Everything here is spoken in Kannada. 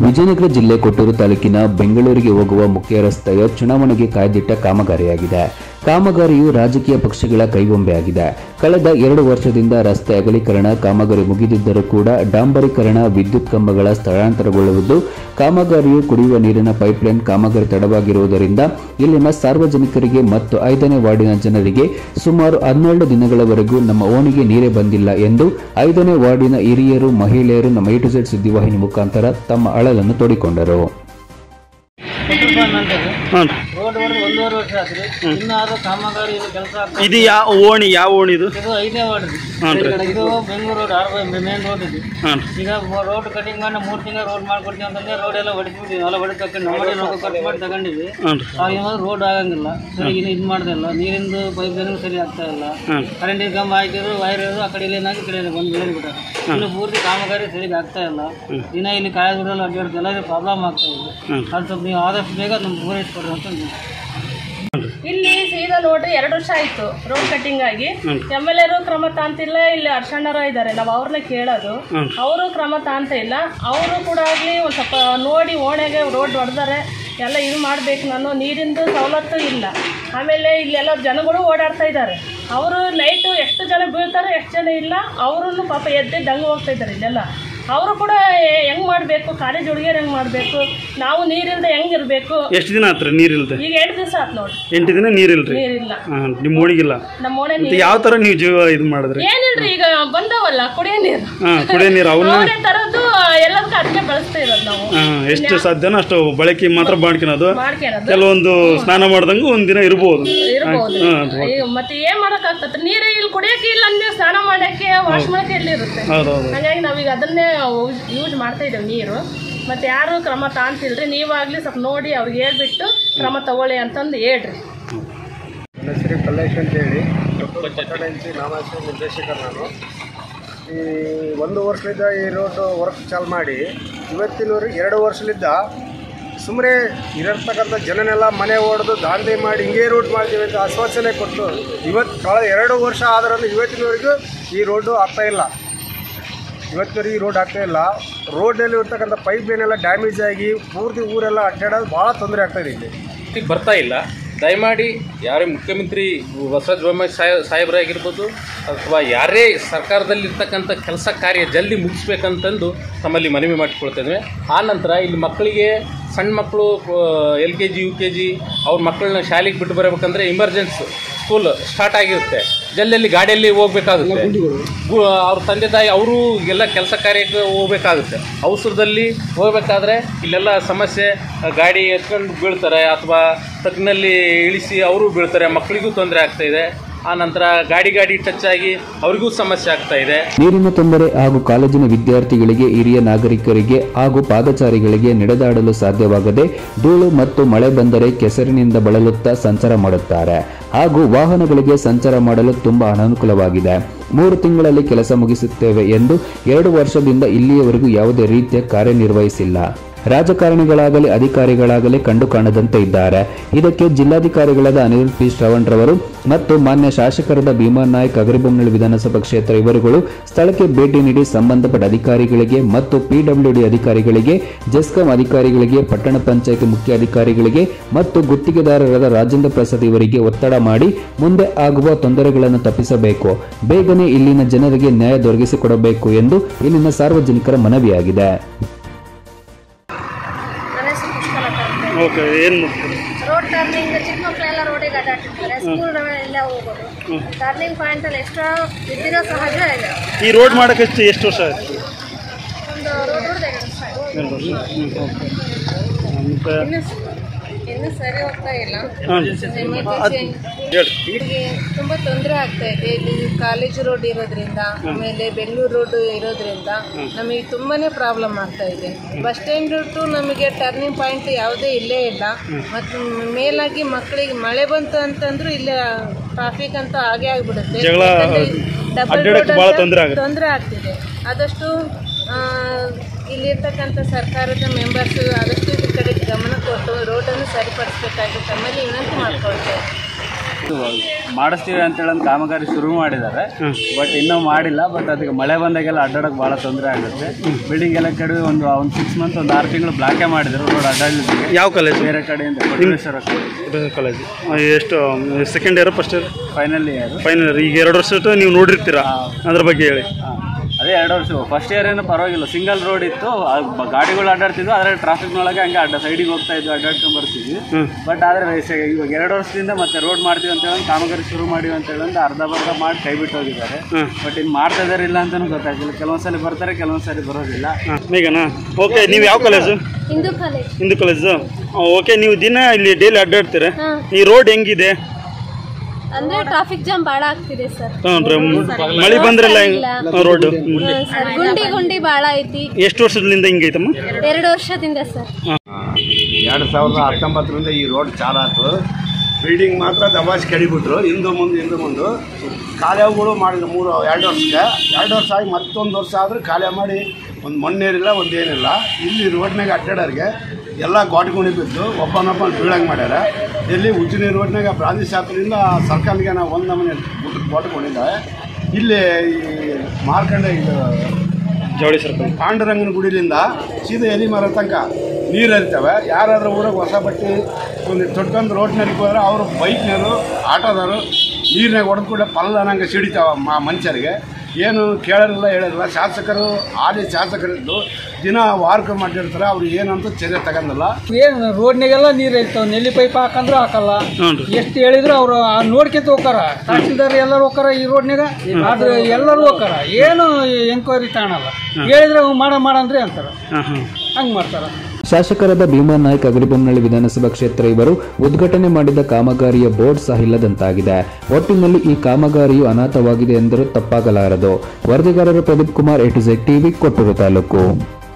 ವಿಜಯನಗರ ಜಿಲ್ಲೆ ಕೊಟ್ಟೂರು ತಾಲೂಕಿನ ಬೆಂಗಳೂರಿಗೆ ಹೋಗುವ ಮುಖ್ಯ ರಸ್ತೆಯ ಚುನಾವಣೆಗೆ ಕಾಯ್ದಿಟ್ಟ ಕಾಮಗಾರಿಯಾಗಿದೆ ಕಾಮಗಾರಿಯು ರಾಜಕೀಯ ಪಕ್ಷಗಳ ಕೈಗೊಂಬೆಯಾಗಿದೆ ಕಳೆದ ಎರಡು ವರ್ಷದಿಂದ ರಸ್ತೆ ಅಗಲೀಕರಣ ಕಾಮಗಾರಿ ಮುಗಿದಿದ್ದರೂ ಕೂಡ ಡಾಂಬರೀಕರಣ ವಿದ್ಯುತ್ ಕಂಬಗಳ ಸ್ಥಳಾಂತರಗೊಳ್ಳುವುದು ಕಾಮಗಾರಿಯು ಕುಡಿಯುವ ನೀರಿನ ಪೈಪ್ಲೈನ್ ಕಾಮಗಾರಿ ತಡವಾಗಿರುವುದರಿಂದ ಇಲ್ಲಿನ ಸಾರ್ವಜನಿಕರಿಗೆ ಮತ್ತು ಐದನೇ ವಾರ್ಡಿನ ಜನರಿಗೆ ಸುಮಾರು ಹನ್ನೆರಡು ದಿನಗಳವರೆಗೂ ನಮ್ಮ ಓಣಿಗೆ ನೀರೇ ಬಂದಿಲ್ಲ ಎಂದು ಐದನೇ ವಾರ್ಡಿನ ಹಿರಿಯರು ಮಹಿಳೆಯರು ನಮ್ಮ ಎ ಟು ಝೆಡ್ ಸುದ್ದಿವಾಹಿನಿ ಮುಖಾಂತರ ತಮ್ಮ ಅಳಲನ್ನು ತೋಡಿಕೊಂಡರು ಹಾಂ ರೋಡ್ ಹೊಡೆದು ಒಂದೂವರೆ ವರ್ಷ ಆತ್ರಿ ಇನ್ನಾದ್ರೂ ಕಾಮಗಾರಿ ಇದು ಕೆಲಸ ಆಗ್ತದೆ ಇದು ಯಾವ ಓಣಿ ಯಾವ ಓಣಿ ಇದು ಇದು ಐದನೇ ವಾರ್ಡ್ ರೀ ಹಾಂ ರೀ ಇದು Bengaluru road or main road ಇದೆ ಹಾಂ ಈಗ ರೋಡ್ ಕಟಿಂಗ್ ಮಾಡಿ ಮೂರು ತಿಂಗಳು ರೋಡ್ ಮಾಡ್ಕೊಡ್ತೀವಿ ಅಂತಂದ್ರೆ ರೋಡ್ ಎಲ್ಲ ಹೊಡಿಸ್ಬಿಟ್ಟಿವಿ ಎಲ್ಲ ಹೊಡೆದು ತಗೊಂಡು ನಮ್ಮನೆ ರೊಕ್ಕ ಖರ್ಚು ಮಾಡಿ ತಗೊಂಡಿವಿ ಹಾಂ ರೀ ಅವಾಗ ಏನಾದ್ರು ರೋಡ್ ಆಗಂಗಿಲ್ಲ ಸರಿ ಇನ್ನು ಇದು ಮಾಡ್ದೆ ಇಲ್ಲ ನೀರಿಂದು ಪೈಪ್ ಲೈನ್ ಸರಿ ಆಗ್ತಾ ಇಲ್ಲ ಹಾಂ ಕರೆಂಟ್ ಕಂಬ ಹಾಕಿದ್ರು ವೈರ್ ಇರೋದು ಆ ಕಡೆ ಏನಾಗಿ ಈ ಕಡೆ ಬಂದು ಬೆಳೆದ್ಬಿಟ್ಟಾರೆ ಇನ್ನು ಪೂರ್ತಿ ಕಾಮಗಾರಿ ಸರಿಯಾಗಿ ಆಗ್ತಾ ಇಲ್ಲ ದಿನ ಇಲ್ಲಿ ಕಾಯಿ ದುಡ್ಡಲ್ಲ ಅಡ್ಡಾಡ್ತು ಎಲ್ಲ ಪ್ರಾಬ್ಲಮ್ ಆಗ್ತಾ ಇದೆ ಹಾಂ ಅದು ಸ್ವಲ್ಪ ನೀವು ಆದಷ್ಟು ಬೇಗ ನಮ್ಗೆ ಪೂರೈಸ್ಕೊಡ್ರಿ ಅಂತ ಅಂದ್ವಿ. ಇಲ್ಲಿ ಸೀದಾ ನೋಡ್ರಿ ಎರಡು ವರ್ಷ ಆಯ್ತು ರೋಡ್ ಕಟಿಂಗ್ ಆಗಿ ಎಮ್ ಎಲ್ ಎರು ಕ್ರಮ ತಾಂತಿಲ್ಲ ಇಲ್ಲಿ ಹರ್ಷಣ್ಣರ ಇದ್ದಾರೆ ನಾವು ಅವ್ರನ್ನ ಕೇಳೋದು ಅವರು ಕ್ರಮ ತಾಂತ ಇಲ್ಲ ಅವರು ಕೂಡ ಆಗ್ಲಿ ಒಂದ್ ಸ್ವಲ್ಪ ನೋಡಿ ಓಣೆಗೆ ರೋಡ್ ಹೊಡೆದಾರೆ ಎಲ್ಲ ಇದು ಮಾಡ್ಬೇಕು ನಾನು ನೀರಿಂದು ಸವಲತ್ತು ಇಲ್ಲ ಆಮೇಲೆ ಇಲ್ಲೆಲ್ಲ ಜನಗಳು ಓಡಾಡ್ತಾ ಇದ್ದಾರೆ ಅವರು ನೈಟು ಎಷ್ಟು ಜನ ಬೀಳ್ತಾರೆ ಎಷ್ಟು ಜನ ಇಲ್ಲ ಅವರನ್ನು ಪಾಪ ಎದ್ದೆ ದಂಗ ಹೋಗ್ತಾ ಇದ್ದಾರೆ ಇಲ್ಲೆಲ್ಲ ಅವರು ಕೂಡ ಹೆಂಗ್ ಮಾಡಬೇಕು ಕಾಲೇಜ್ ಹುಡುಗಿಯರು ಹೆಂಗ್ ಮಾಡಬೇಕು ನಾವು ನೀರಿಲ್ದೆ ಹೆಂಗಿರ್ಬೇಕು ಎಷ್ಟು ದಿನ ಆತ್ರಿ ನೀರಿಲ್ದೆ ಈಗ ಎರಡು ದಿವಸ ಆಯ್ತು ನೋಡಿ ಎಂಟು ದಿನ ನೀರಿಲ್ರಿ ನೀರಿಲ್ಲ ಹಾಂ ನಿಮ್ಮ ಓಣಿಗಿಲ್ಲ ನಮ್ಮ ಓಣೆ ಮತ್ತೆ ಯಾವ ಥರ ನೀವು ಜೀವ ಇದು ಮಾಡಿದ್ರಿ ಏನಿಲ್ರಿ ಈಗ ಬಂದವಲ್ಲ ಕುಡಿಯೋ ನೀರು ಹಾಂ ಕುಡಿಯೋ ನೀರು ಅವನ್ನ ಅವನೇ ತರೋದು ಎಲ್ಲದಕ್ಕೂ ಅದನ್ನೇ ಬಳಸ್ತಾ ಇರೋದು ನಾವು ಹಾಂ ಎಷ್ಟು ಸಾಧ್ಯನೋ ಅಷ್ಟು ಬಳಕೆ ಮಾತ್ರ ಮಾಡ್ಕೊಳೋದು ಮಾಡ್ಕೊಳೋದು ಕೆಲವೊಂದು ಸ್ನಾನ ಮಾಡ್ದಂಗೆ ಒಂದಿನ ಇರ್ಬೋದು ಇರ್ಬೋದು ಹಾಂ ಈಗ ಮತ್ತೆ ಏನ್ ಮಾಡಕ್ ಆಗ್ತದೆ ನೀರು ಇಲ್ಲಿ ಕುಡಿಯಕ್ಕೆ ಇಲ್ಲ ಅಂದ್ರೆ ಸ್ನಾನ ಮಾಡಕ್ಕೆ ವಾಶ್ ಮಾಡಕ್ಕೆ ಎಲ್ಲಿ ಇರುತ್ತೆ ಹೌದೌದು ಹಾಗಾಗಿ ನಾವೀಗ ಅದನ್ನೇ ಯೂಸ್ ಮಾಡ್ತಾ ಇದ್ದೇವೆ ನೀರು ಮತ್ತೆ ಯಾರು ಕ್ರಮ ತಾಂತಿಲ್ರಿ ನೀವಾಗ್ಲಿ ಸ್ವಲ್ಪ ನೋಡಿ ಅವ್ರಿಗೆ ಹೇಳ್ಬಿಟ್ಟು ಕ್ರಮ ತಗೊಳ್ಳಿ ಅಂತಂದು ಹೇಳ್ರಿ ನನ್ನ ಹೆಸರು ಕಲ್ಲೇಶ್ ಅಂತ ಹೇಳಿ ಪಟ್ಟಣಂಚಿ ನಾಮಾಂಶ ನಿರ್ದೇಶಕ ನಾನು ಈ ಒಂದು ವರ್ಷದಿಂದ ಈ ರೋಡ್ ವರ್ಕ್ ಚಾಲು ಮಾಡಿ ಇವತ್ತಿನವರೆಗೆ ಎರಡು ವರ್ಷಲಿದ್ದ ಸುಮ್ಮನೆ ಇರತಕ್ಕಂಥ ಜನನೆಲ್ಲ ಮನೆ ಹೊಡೆದು ದಾಂಧೆ ಮಾಡಿ ಹಿಂಗೇ ರೋಡ್ ಮಾಡ್ತೀವಿ ಅಂತ ಆಶ್ವಾಸನೆ ಕೊಟ್ಟು ಇವತ್ತು ಕಳೆದ ಎರಡು ವರ್ಷ ಆದ್ರೂ ಇವತ್ತಿನವರೆಗೂ ಈ ರೋಡು ಆಗ್ತಾ ಇಲ್ಲ ಇವತ್ತಿನವರೆಗೆ ಈ ರೋಡ್ ಆಗ್ತಾ ಇಲ್ಲ ರೋಡಲ್ಲಿ ಇರ್ತಕ್ಕಂಥ ಪೈಪ್ ಲೈನ್ ಎಲ್ಲ ಡ್ಯಾಮೇಜ್ ಆಗಿ ಪೂರ್ತಿ ಊರೆಲ್ಲ ಅಡ್ಡಾಡೋದು ಭಾಳ ತೊಂದರೆ ಆಗ್ತಾ ಇದೆ ಇಲ್ಲಿ ಈಗ ಬರ್ತಾ ಇಲ್ಲ ದಯಮಾಡಿ ಯಾರೇ ಮುಖ್ಯಮಂತ್ರಿ ಬಸವರಾಜ ಬೊಮ್ಮಾಯಿ ಸಾಹೇಬ್ ಸಾಹೇಬರಾಗಿರ್ಬೋದು ಅಥವಾ ಯಾರೇ ಸರ್ಕಾರದಲ್ಲಿರ್ತಕ್ಕಂಥ ಕೆಲಸ ಕಾರ್ಯ ಜಲ್ದಿ ಮುಗಿಸ್ಬೇಕಂತಂದು ತಮ್ಮಲ್ಲಿ ಮನವಿ ಮಾಡಿಕೊಳ್ತಿದ್ವಿ ಆ ನಂತರ ಇಲ್ಲಿ ಮಕ್ಕಳಿಗೆ ಸಣ್ಣ ಮಕ್ಕಳು L K G U K G ಅವ್ರ ಮಕ್ಕಳನ್ನ ಶಾಲೆಗೆ ಬಿಟ್ಟು ಬರಬೇಕಂದ್ರೆ ಇಮರ್ಜೆನ್ಸಿ ಸ್ಕೂಲ್ ಸ್ಟಾರ್ಟ್ ಆಗಿರುತ್ತೆ ಜಲ್ದಿಯಲ್ಲಿ ಗಾಡಿಯಲ್ಲಿ ಹೋಗ್ಬೇಕಾಗುತ್ತೆ ಗು- ಅವ್ರ ತಂದೆ ತಾಯಿ ಅವರು ಎಲ್ಲ ಕೆಲಸ ಕಾರ್ಯಕ್ಕೆ ಹೋಗ್ಬೇಕಾಗುತ್ತೆ ಅವಸರದಲ್ಲಿ ಹೋಗ್ಬೇಕಾದ್ರೆ ಇಲ್ಲೆಲ್ಲ ಸಮಸ್ಯೆ ಆ, ಗಾಡಿ ಎತ್ಕೊಂಡು ಬೀಳ್ತಾರೆ ಅಥವಾ ತಗ್ನಲ್ಲಿ ಇಳಿಸಿ ಅವರು ಬೀಳ್ತಾರೆ ಮಕ್ಕಳಿಗೂ ತೊಂದರೆ ಆಗ್ತಾ ಇದೆ ಆ ನಂತರ ಗಾಡಿ ಗಾಡಿ ಟಚ್ ಆಗಿ ಅವರಿಗೂ ಸಮಸ್ಯೆ ಆಗ್ತಾ ಇದೆ ನೀರಿನ ತೊಂದರೆ ಹಾಗೂ ಕಾಲೇಜಿನ ವಿದ್ಯಾರ್ಥಿಗಳಿಗೆ ಹಿರಿಯ ನಾಗರಿಕರಿಗೆ ಹಾಗೂ ಪಾದಚಾರಿಗಳಿಗೆ ನಡೆದಾಡಲು ಸಾಧ್ಯವಾಗದೆ ಧೂಳು ಮತ್ತು ಮಳೆ ಬಂದರೆ ಕೆಸರಿನಿಂದ ಬಳಲುತ್ತಾ ಸಂಚಾರ ಮಾಡುತ್ತಾರೆ ಹಾಗೂ ವಾಹನಗಳಿಗೆ ಸಂಚಾರ ಮಾಡಲು ತುಂಬಾ ಅನಾನುಕೂಲವಾಗಿದೆ ಮೂರು ತಿಂಗಳಲ್ಲಿ ಕೆಲಸ ಮುಗಿಸುತ್ತೇವೆ ಎಂದು ಎರಡು ವರ್ಷದಿಂದ ಇಲ್ಲಿಯವರೆಗೂ ಯಾವುದೇ ರೀತಿಯ ಕಾರ್ಯನಿರ್ವಹಿಸಿಲ್ಲ ರಾಜಕಾರಣಿಗಳಾಗಲಿ ಅಧಿಕಾರಿಗಳಾಗಲಿ ಕಂಡು ಕಾಣದಂತೆ ಇದ್ದಾರೆ ಇದಕ್ಕೆ ಜಿಲ್ಲಾಧಿಕಾರಿಗಳಾದ ಅನಿರುಲ್ ಪಿ ಶ್ರವಣ್ ರವರು ಮತ್ತು ಮಾನ್ಯ ಶಾಸಕರಾದ ಭೀಮಾ ನಾಯ್ಕ್ ಅಗರಿಬೊಮ್ಮನಹಳ್ಳಿ ವಿಧಾನಸಭಾ ಕ್ಷೇತ್ರ ಇವರುಗಳು ಸ್ಥಳಕ್ಕೆ ಭೇಟಿ ನೀಡಿ ಸಂಬಂಧಪಟ್ಟ ಅಧಿಕಾರಿಗಳಿಗೆ ಮತ್ತು ಪಿಡಬ್ಲ್ಯೂಡಿ ಅಧಿಕಾರಿಗಳಿಗೆ ಜೆಸ್ಕಾಂ ಅಧಿಕಾರಿಗಳಿಗೆ ಪಟ್ಟಣ ಪಂಚಾಯತ್ ಮುಖ್ಯ ಅಧಿಕಾರಿಗಳಿಗೆ ಮತ್ತು ಗುತ್ತಿಗೆದಾರರಾದ ರಾಜೇಂದ್ರ ಪ್ರಸಾದ್ ಇವರಿಗೆ ಒತ್ತಡ ಮಾಡಿ ಮುಂದೆ ಆಗುವ ತೊಂದರೆಗಳನ್ನು ತಪ್ಪಿಸಬೇಕು ಬೇಗನೆ ಇಲ್ಲಿನ ಜನರಿಗೆ ನ್ಯಾಯ ದೊರಕಿಸಿಕೊಡಬೇಕು ಎಂದು ಇಲ್ಲಿನ ಸಾರ್ವಜನಿಕರ ಮನವಿಯಾಗಿದೆ ನನ್ನ ಹೆಸರು ಪುಷ್ಪಲತಾ ಅಂತ ಓಕೆ ಏನು ಮಾಡ್ತೀರಿ ರೋಡ್ ಟರ್ನಿಂಗ್ ಚಿಕ್ಕ ಮಕ್ಕಳೆಲ್ಲ ರೋಡಿಗೆ ಅಡ್ಡಾಡ್ತಿರ್ತಾರೆ ಸ್ಕೂಲ್ ಎಲ್ಲ ಹೋಗೋದು ಟರ್ನಿಂಗ್ ಪಾಯಿಂಟ್ ಅಲ್ಲಿ ಎಷ್ಟೋ ಇದ್ದಿರೋ ಸಹಜ ಇದೆ ಈ ರೋಡ್ ಮಾಡೋಕೆ ಎಷ್ಟು ಎಷ್ಟು ವರ್ಷ ಆಯ್ತು ಒಂದು ರೋಡ್ ರೋಡ್ ಎರಡು ವರ್ಷ ಆಯ್ತು. ಎರಡು ವರ್ಷ ಹ್ಞೂ ಓಕೆ ಮತ್ತು ಇನ್ನು ಸ- ಇನ್ನು ಸರಿ ಹೋಗ್ತಾ ಇಲ್ಲ ಹಾಂ ಇಲ್ಲಿ ತುಂಬಾ ತೊಂದರೆ ಆಗ್ತಾ ಇದೆ ಇಲ್ಲಿ ಕಾಲೇಜ್ ರೋಡ್ ಇರೋದ್ರಿಂದ ಆಮೇಲೆ ಬೆಂಗಳೂರು ರೋಡ್ ಇರೋದ್ರಿಂದ ನಮಗೆ ತುಂಬಾನೇ ಪ್ರಾಬ್ಲಮ್ ಆಗ್ತಾ ಇದೆ ಬಸ್ ಸ್ಟ್ಯಾಂಡ್ ಟು ನಮಗೆ ಟರ್ನಿಂಗ್ ಪಾಯಿಂಟ್ ಯಾವುದೇ ಇಲ್ಲೇ ಇಲ್ಲ ಮತ್ತು ಮೇಲಾಗಿ ಮಕ್ಕಳಿಗೆ ಮಳೆ ಬಂತು ಅಂತಂದ್ರೂ ಇಲ್ಲೇ ಟ್ರಾಫಿಕ್ ಅಂತ ಹಾಗೆ ಆಗ್ಬಿಡುತ್ತೆ ಜಗಳ ಡಬಲ್ ಅಡ್ಡಾಡಕ್ಕೆ ಭಾಳ ತೊಂದರೆ ಆಗುತ್ತೆ ತೊಂದರೆ ಆಗ್ತಿದೆ ಆದಷ್ಟು ಆ, ಇಲ್ಲಿರ್ತಕ್ಕಂಥ ಸರ್ಕಾರದ ಮೆಂಬರ್ಸ್ ಆದಷ್ಟು ಇದ್ರ ಕಡೆ ಗಮನ ಕೊಟ್ಟು ರೋಡನ್ನು ಸರಿಪಡಿಸ್ಬೇಕಾಗಿ ತಮ್ಮಲ್ಲಿ ವಿನಂತಿ ಮಾಡ್ಕೊಳ್ತೇವೆ ಮಾಡಿಸ್ತೀವಿ ಅಂತೇಳಿ ಒಂದು ಕಾಮಗಾರಿ ಶುರು ಮಾಡಿದ್ದಾರೆ ಬಟ್ ಇನ್ನೂ ಮಾಡಿಲ್ಲ ಬಟ್ ಅದಕ್ಕೆ ಮಳೆ ಬಂದಾಗೆಲ್ಲ ಅಡ್ಡಾಡಕ್ಕೆ ಭಾಳ ತೊಂದರೆ ಆಗುತ್ತೆ ಬಿಲ್ಡಿಂಗ್ ಎಲ್ಲ ಕಡೆ ಒಂದು ಒಂದು ಸಿಕ್ಸ್ ಮಂತ್ ಒಂದು ಆರು ತಿಂಗಳು ಬ್ಲಾಕೇ ಮಾಡಿದ್ರು ರೋಡ್ ಅಡ್ಡಾಡಲಿಕ್ಕೆ ಯಾವ ಕಾಲೇಜು ಬೇರೆ ಕಡೆಯಿಂದ ಕೊಟ್ಟೇಶ್ವರ ಕಾಲೇಜು ಎಷ್ಟು second year first year final year final year ಈಗ ಎರಡು ವರ್ಷ ನೀವು ನೋಡಿರ್ತೀರಾ ಅದ್ರ ಬಗ್ಗೆ ಹೇಳಿ ಅದೇ ಎರಡು ವರ್ಷ ಫಸ್ಟ್ ಇಯರ್ ಏನೂ ಪರವಾಗಿಲ್ಲ ಸಿಂಗಲ್ ರೋಡ್ ಇತ್ತು ಆ ಬ- ಗಾಡಿಗಳು ಅಡ್ಡಾಡ್ತಿದ್ವು ಆದರೆ ಟ್ರಾಫಿಕ್ನೊಳಗೆ ಹಂಗೆ ಅಡ್ಡ ಸೈಡಿಗೆ ಹೋಗ್ತಾ ಇದ್ವು ಅಡ್ಡಾಡ್ಕೊಂಡ್ ಬರ್ತಿದ್ವಿ ಬಟ್ ಆದರೆ ಇವಾಗ ಎರಡು ವರ್ಷದಿಂದ ಮತ್ತೆ ರೋಡ್ ಮಾಡ್ತೀವಿ ಅಂತ ಹೇಳಿ ಕಾಮಗಾರಿ ಶುರು ಮಾಡಿವಿ ಅಂತ ಹೇಳಿ ಅರ್ಧ ಬರ್ಧ ಮಾಡಿ ಕೈ ಬಿಟ್ಟು ಹೋಗಿದ್ದಾರೆ ಬಟ್ ಇನ್ನು ಮಾಡ್ತಾ ಇದಾರೆ ಇಲ್ಲ ಅಂತಲೂ ಗೊತ್ತಾಗ್ತಿಲ್ಲ ಕೆಲವೊಂದ್ಸಲಿ ಬರ್ತಾರೆ ಕೆಲವೊಂದ್ಸಲಿ ಬರೋದಿಲ್ಲ ಮೇಘನಾ ಓಕೆ ನೀವು ಯಾವ college Hindu college Hindu college okay ನೀವು ದಿನ ಇಲ್ಲಿ ಡೈಲಿ ಅಡ್ಡಾಡ್ತೀರಾ ಈ ರೋಡ್ ಹೆಂಗಿದೆ ಅಂದ್ರೆ ಟ್ರಾಫಿಕ್ ಜಾಮ್ ಬಾಳ ಆಗ್ತಿದೆ ಸರ್ ಹ್ಞೂ ಮಳೆ ಬಂದ್ರೆಲ್ಲ ರೋಡ್ ಸರ್ ಗುಂಡಿ ಗುಂಡಿ ಬಾಳ ಐತಿ ಎಷ್ಟು ವರ್ಷದಿಂದ ಹಿಂಗೈತಮ್ಮ ಎರಡು ವರ್ಷದಿಂದ ಸರ್ ಎರಡು ಸಾವಿರದ ಹತ್ತೊಂಬತ್ತರಿಂದ ಈ ರೋಡ್ ಚಾಲಾತು ಬಿಲ್ಡಿಂಗ್ ಮಾತ್ರ ದಬಾಯಿಸಿ ಕೆಡಿಬಿಟ್ರು ಹಿಂದೆ ಮುಂದೆ ಹಿಂದೆ ಮುಂದೆ ಕಾಲೇವುಗಳು ಮಾಡಿದ್ರು ಮೂರು ಎರಡು ವರ್ಷಕ್ಕೆ ಎರಡು ವರ್ಷ ಆಗಿ ಮತ್ತೊಂದು ವರ್ಷ ಆದರೂ ಕಾಲೇ ಮಾಡಿ ಒಂದು ಮಣ್ಣೇರಿಲ್ಲ ಒಂದು ಏನಿಲ್ಲ ಇಲ್ಲಿ ರೋಡ್ನಾಗ ಅಡ್ಡಾಡೋರಿಗೆ ಎಲ್ಲ ಗೋಟ್ಗುಣಿ ಬಿದ್ದು ಒಬ್ಬನೊಬ್ಬ ಬೀಳಂಗೆ ಮಾಡ್ಯಾರ ಇಲ್ಲಿ ಉಜ್ಜಿನಿ ರೋಡ್ನಾಗ ಬ್ರಾಂದಿ ಶಾಪಿನಿಂದ ಸರ್ಕಲ್ಗೆ ನಾವು ಒಂದು ನಮೂನೆ ಗೋಟ್ಕೊಂಡಿದ್ದಾವೆ ಇಲ್ಲಿ ಈ ಮಾರ್ಕಂಡ ಇದು ಜವಳಿ ಸರ್ಕಲ್ ಪಾಂಡುರಂಗನ ಗುಡಿಲಿಂದ ಸೀದಾ ಎಲಿ ಮರ ತನಕ ನೀರು ಹರಿತವೆ ಯಾರಾದ್ರೂ ಊರಾಗ ಹೊಸ ಬಟ್ಟೆ ಒಂದು ತೊಟ್ಕೊಂಡು ರೋಡ್ನಲ್ಲಿ ಹೋದ್ರೆ ಅವರು ಬೈಕ್ನವರು ಆಟೋದವರು ನೀರಿನಾಗ ಹೊಡೆದು ಕೂಡ ಪಲ್ಲ ನಂಗೆ ಸಿಡಿತಾವ ಮಾ ಮನುಷ್ಯರಿಗೆ ಏನು ಕೇಳೋರಿಲ್ಲ ಹೇಳೋರಿಲ್ಲ ಶಾಸಕರು ಹಾಲಿ ಶಾಸಕರಿದ್ದು ದಿನ ವಾರಕ್ಕೆ ಮಾಡಿರ್ತಾರೆ ಅವ್ರು ಏನಂತ ಚರ್ಯೆ ತಗೊಂಡಲ್ಲ ಏನು ರೋಡ್ನಾಗೆಲ್ಲ ನೀರು ಇರ್ತಾವ ನೆಲ್ಲಿ ಪೈಪ್ ಹಾಕಂದ್ರೂ ಹಾಕಲ್ಲ ಎಷ್ಟು ಹೇಳಿದ್ರು ಅವರು ನೋಡ್ಕೊಂತ ಹೋಗಾರ ತಹಸೀಲ್ದಾರ್ ಎಲ್ಲರೂ ಹೋಗಾರ ಈ ರೋಡ್ನಾಗ ಆದ್ರೆ ಎಲ್ಲರೂ ಹೋಗಾರ ಏನು ಎಂಕ್ವೈರಿ ತಗೊಳಲ್ಲ ಹೇಳಿದ್ರೆ ಅವ್ ಮಾಡ ಮಾಡಂದ್ರೆ ಅಂತಾರ ಹಾಂ ಹಾಂ ಹಂಗೆ ಮಾಡ್ತಾರ ಶಾಸಕರಾದ ಭೀಮಾ ನಾಯ್ಕ್ ಅಗರಿಬೊಮ್ಮನಹಳ್ಳಿ ವಿಧಾನಸಭಾ ಕ್ಷೇತ್ರ ಇವರು ಉದ್ಘಾಟನೆ ಮಾಡಿದ ಕಾಮಗಾರಿಯ ಬೋರ್ಡ್ ಸಹ ಇಲ್ಲದಂತಾಗಿದೆ ಒಟ್ಟಿನಲ್ಲಿ ಈ ಕಾಮಗಾರಿಯು ಅನಾಥವಾಗಿದೆ ಎಂದರೂ ತಪ್ಪಾಗಲಾರದು ವರದಿಗಾರರು Pradeep Kumar A to Z TV Kotturu taluk